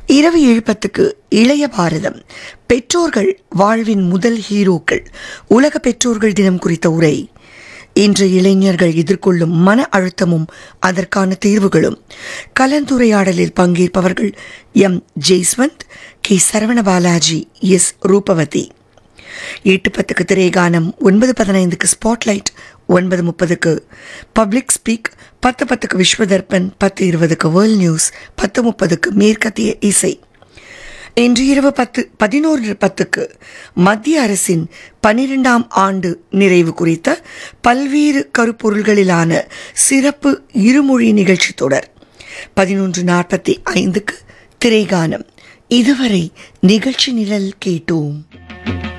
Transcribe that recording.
இரவு ஏழு பத்துக்கு இளைய பாரதம் பெற்றோர்கள் வாழ்வின் முதல் ஹீரோக்கள் உலக பெற்றோர்கள் தினம் குறித்த உரை இன்று இளைஞர்கள் எதிர்கொள்ளும் மன அழுத்தமும் அதற்கான தீர்வுகளும் கலந்துரையாடலில் பங்கேற்பவர்கள் M Jaiswant K Saravana Balaji S Roopavathi எட்டு பத்துக்கு திரைகானம் ஒன்பது பதினைந்துக்கு ஸ்பாட்லைட் ஒன்பது முப்பதுக்கு பப்ளிக் ஸ்பீக் பத்து பத்துக்கு விஸ்வதர்பன் பத்து இருபதுக்கு வேர்ல்ட் நியூஸ் பத்து முப்பதுக்கு மேற்கத்திய இசை இன்று இரவு பத்து பதினோரு பத்துக்கு மத்திய அரசின் பனிரெண்டாம் ஆண்டு நிறைவு குறித்த பல்வேறு கருப்பொருள்களிலான சிறப்பு இருமொழி நிகழ்ச்சி தொடர் பதினொன்று நாற்பத்தி ஐந்துக்கு திரைகானம் இதுவரை நிகழ்ச்சி நிழல் கேட்டோம்